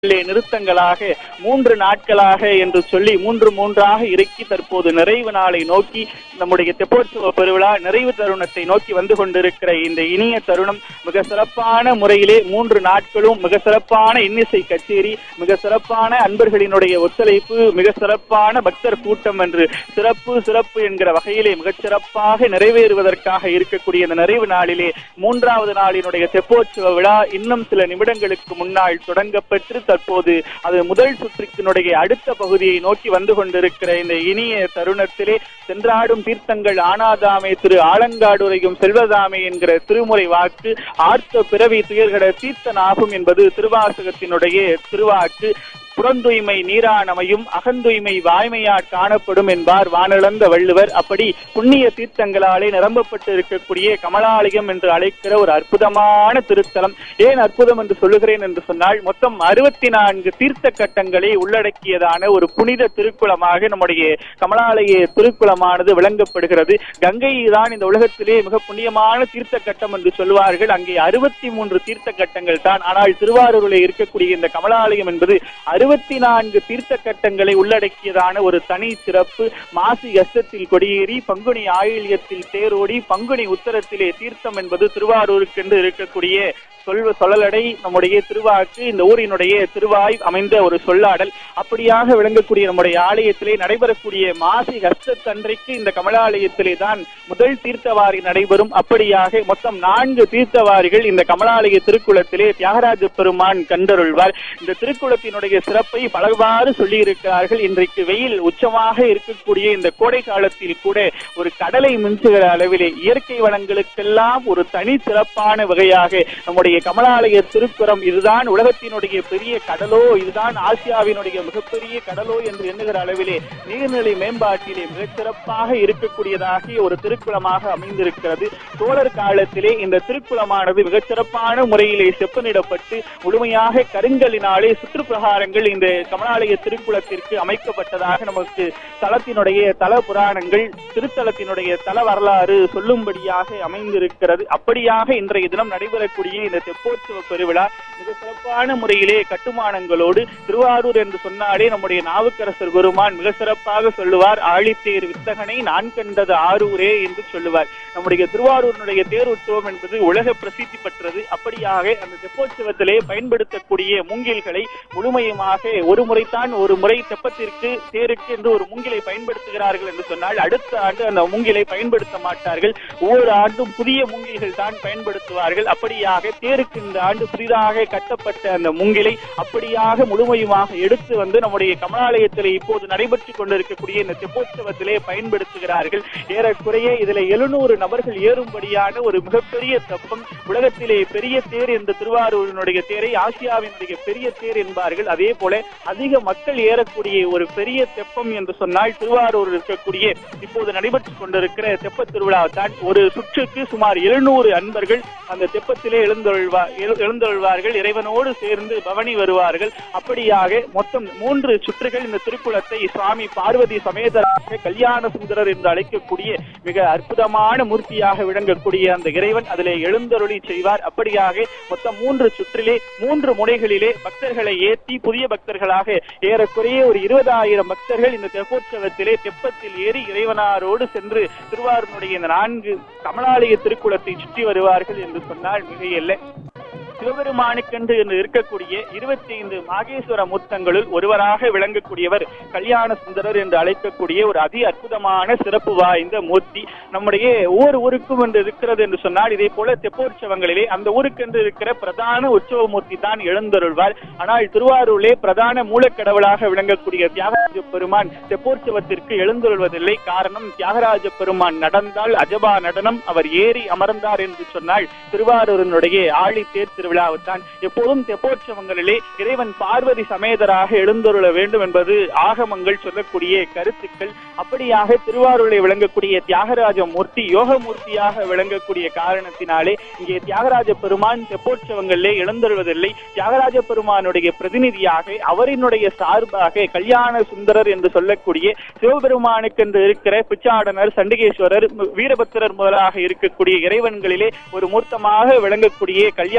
உள்ளே நிறுத்தங்களாக மூன்று நாட்களாக என்று சொல்லி மூன்று மூன்றாக இறக்கி தற்போது நிறைவு நாளை நோக்கி நம்முடைய தெப்போற்சவ பெருவிழா நிறைவு தருணத்தை நோக்கி வந்து கொண்டிருக்கிற இந்த இனிய தருணம் மிக சிறப்பான முறையிலே மூன்று நாட்களும் மிக சிறப்பான இன்னிசை கச்சேரி மிக சிறப்பான அன்பர்களினுடைய ஒத்துழைப்பு மிக சிறப்பான பக்தர் கூட்டம் என்று சிறப்பு சிறப்பு என்கிற வகையிலே மிகச் சிறப்பாக நிறைவேறுவதற்காக இருக்கக்கூடிய இந்த நிறைவு நாளிலே மூன்றாவது நாளினுடைய தெப்போற்சவ விழா இன்னும் சில நிமிடங்களுக்கு முன்னால் தொடங்கப்பெற்று தற்போது அது முதல் சுற்றுக்கினுடைய அடுத்த பகுதியை நோக்கி வந்து கொண்டிருக்கிற இந்த இனிய தருணத்திலே சென்றாடும் தீர்த்தங்கள் ஆனாதாமே திரு ஆலங்காடுரையும் செல்வதாமே என்கிற திருமுறை வாக்கு ஆர்த்த பிறவி துயர்கட தீர்த்தனாகும் என்பது திருவாசகத்தினுடைய திருவாக்கு புறந்தூய்மை நீரானமையும் அகந்தூய்மை வாய்மையாட் காணப்படும் என்பார் வானிழந்த வள்ளுவர் அப்படி புண்ணிய தீர்த்தங்களாலே நிரம்பப்பட்டு இருக்கக்கூடிய கமலாலயம் என்று அழைக்கிற ஒரு அற்புதமான திருத்தலம் ஏன் அற்புதம் என்று சொல்லுகிறேன் என்று சொன்னால் மொத்தம் அறுபத்தி நான்கு தீர்த்த கட்டங்களை உள்ளடக்கியதான ஒரு புனித திருக்குளமாக நம்முடைய கமலாலய திருக்குளமானது விளங்கப்படுகிறது கங்கை தான் இந்த உலகத்திலே மிக புண்ணியமான தீர்த்த கட்டம் என்று சொல்வார்கள் அங்கே அறுபத்தி மூன்று தீர்த்த கட்டங்கள் தான் ஆனால் திருவாரூரில் இருக்கக்கூடிய இந்த கமலாலயம் என்பது அறுபத்தி நான்கு தீர்த்த கட்டங்களை உள்ளடக்கியதான ஒரு தனி சிறப்பு மாசி கஷ்டத்தில் கொடியேறி பங்குனி ஆயில்யத்தில் தேரோடி பங்குனி உத்தரத்திலே தீர்த்தம் என்பது திருவாரூருக்கென்று இருக்கக்கூடிய சொல்வ சொல்லலடை நம்முடைய திருவாக்கு இந்த ஊரினுடைய திருவாய் அமைந்த ஒரு சொல்லாடல் அப்படியாக விளங்கக்கூடிய நம்முடைய ஆலயத்திலே நடைபெறக்கூடிய மாசி ஹஸ்தத்தன்றைக்கு இந்த கமலாலயத்திலே தான் முதல் தீர்த்தவாரி நடைபெறும் அப்படியாக மொத்தம் நான்கு தீர்த்தவாரிகள் இந்த கமலாலய திருக்குளத்திலே தியாகராஜ பெருமான் கண்டருள்வார் இந்த திருக்குளத்தினுடைய சிறப்பை பலவாறு சொல்லியிருக்கிறார்கள் இன்றைக்கு வெயில் உச்சமாக இருக்கக்கூடிய இந்த கோடை காலத்தில் கூட ஒரு கடலை மிஞ்சுகிற அளவிலே இயற்கை வளங்களுக்கெல்லாம் ஒரு தனி சிறப்பான வகையாக நம்முடைய கமலாலய திருக்குறம் இதுதான் உலகத்தினுடைய பெரிய கடலோ இதுதான் ஆசியாவினுடைய மிகப்பெரிய கடலோ என்று எண்ணுகிற அளவிலே நீர்நிலை மேம்பாட்டிலே மிகச் சிறப்பாக இருக்கக்கூடியதாகிய ஒரு திருக்குளமாக அமைந்திருக்கிறது சோழர் காலத்திலே இந்த திருக்குளமானது மிகச் சிறப்பான முறையிலே செப்பனிடப்பட்டு முழுமையாக கருங்கலினாலே சுற்றுப்பிரகாரங்கள் இந்த கமலாலய திருக்குளத்திற்கு அமைக்கப்பட்டதாக நமக்கு தலத்தினுடைய தல புராணங்கள் திருத்தலத்தினுடைய தல வரலாறு சொல்லும்படியாக அமைந்திருக்கிறது அப்படியாக இன்றைய தினம் நடைபெறக்கூடிய இந்த தெப்போற்சவ பெருவிழா மிக சிறப்பான முறையிலே கட்டுமானங்களோடு திருவாரூர் என்று சொன்னாலே நம்முடைய நாவுக்கரசர் பெருமான் மிக சிறப்பாக சொல்லுவார் ஆழித்தேர் வித்தகனை நான் கண்டது ஆரூரே என்று சொல்லுவார் நம்முடைய திருவாரூரினுடைய தேர் உற்சவம் என்பது உலக பிரசித்தி பெற்றது அப்படியாக அந்த தெப்போற்சவத்திலே பயன்படுத்தக்கூடிய மூங்கில்களை முழுமையுமாக ஒரு முறைத்தான் ஒரு முறை தெப்பத்திற்கு தேருக்கு என்று ஒரு மூங்கிலை பயன்படுத்துகிறார்கள் என்று சொன்னால் அடுத்த ஆண்டு அந்த மூங்கிலை பயன்படுத்த மாட்டார்கள் ஒவ்வொரு ஆண்டும் புதிய மூங்கில்கள் தான் பயன்படுத்துவார்கள் அப்படியாக தேருக்கு இந்த ஆண்டு புதிதாக கட்டப்பட்ட அந்த மூங்கிலை அப்படியாக முழுமையுமாக எடுத்து வந்து நம்முடைய கமலாலயத்திலே இப்போது நடைபெற்றுக் கொண்டிருக்கக்கூடிய இந்த தெப்போற்சவத்திலே பயன்படுத்துகிறார்கள் ஏறக்குறைய இதுல எழுநூறு நபர்கள் ஏறும்படியான ஒரு மிகப்பெரிய தெப்பம் உலகத்திலே பெரிய தேர் என்ற திருவாரூரினுடைய தேரை ஆசியாவினுடைய பெரிய தேர் என்பார்கள் அதே போல அதிக மக்கள் ஏறக்கூடிய ஒரு பெரிய தெப்பம் என்று சொன்னால் திருவாரூர் இருக்கக்கூடிய இப்போது நடைபெற்றுக் கொண்டிருக்கிற தெப்ப திருவிழா தான் ஒரு சுற்றுக்கு சுமார் எழுநூறு அன்பர்கள் அந்த தெப்பத்திலே எழுந்தொழ்வா எழு- எழுந்தொழ்வார்கள் இறைவனோடு சேர்ந்து பவனி வருவார்கள் அப்படியாக மொத்தம் மூன்று சுற்றுகள் இந்த திருக்குளத்தை சுவாமி பார்வதி சமேதராக கல்யாண சுந்தரர் என்று அழைக்கக்கூடிய மிக அற்புதமான மூர்த்தியாக விளங்கக்கூடிய அந்த இறைவன் அதிலே எழுந்தருளி செய்வார் அப்படியாக மொத்தம் மூன்று சுற்றிலே மூன்று முனைகளிலே பக்தர்களை ஏற்றி புதிய பக்தர்களாக ஏறக்குறைய ஒரு இருபதாயிரம் பக்தர்கள் இந்த தெப்போற்சவத்திலே தெப்பத்தில் ஏறி இறைவனாரோடு சென்று திருவாரூருடைய இந்த நான்கு கமலாலய திருக்குளத்தை சுற்றி வருவார்கள் என்று சொன்னால் மிகையில்லை சிவபெருமானுக்கென்று என்று இருக்கக்கூடிய இருபத்தி ஐந்து மாகேஸ்வர மூர்த்தங்களுள் ஒருவராக விளங்கக்கூடியவர் கல்யாண சுந்தரர் என்று அழைக்கக்கூடிய ஒரு அதி அற்புதமான சிறப்பு வாய்ந்த மூர்த்தி நம்முடைய ஒவ்வொரு ஊருக்கும் என்று இருக்கிறது என்று சொன்னால் இதே போல தெப்போற்சவங்களிலே அந்த ஊருக்கென்று இருக்கிற பிரதான உற்சவ மூர்த்தி தான் எழுந்தருள்வார் ஆனால் திருவாரூரிலே பிரதான மூலக்கடவுளாக விளங்கக்கூடிய தியாகராஜ பெருமான் தெப்போற்சவத்திற்கு எழுந்தருள்வதில்லை காரணம் தியாகராஜ பெருமான் நடந்தால் அஜபா நடனம் அவர் ஏறி அமர்ந்தார் என்று சொன்னால் திருவாரூரினுடைய ஆழி தேர் திருவிழாவுத்தான் எப்போதும் தெப்போற்சவங்களிலே இறைவன் பார்வதி சமேதராக எழுந்தருள வேண்டும் என்பது ஆகமங்கள் சொல்லக்கூடிய கருத்துக்கள் அப்படியாக திருவாரூரிலே விளங்கக்கூடிய தியாகராஜ மூர்த்தி யோக மூர்த்தியாக விளங்கக்கூடிய காரணத்தினாலே இங்கே தியாகராஜ பெருமான் தெப்போற்சவங்களிலே எழுந்தருள்வதில்லை தியாகராஜ பெருமானுடைய பிரதிநிதியாக அவரினுடைய சார்பாக கல்யாண சுந்தரர் என்று சொல்லக்கூடிய சிவபெருமானுக்கு என்று இருக்கிற பிச்சாடனர் சண்டிகேஸ்வரர் வீரபத்திரர் முதலாக இருக்கக்கூடிய இறைவன்களிலே ஒரு மூர்த்தமாக விளங்கக்கூடிய கல்யாண சுந்தரர்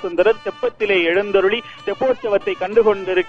சுந்தரர் தெப்பத்திலே எழுந்தருளி தெப்போற்சவத்தை கண்டு கொண்டிருக்க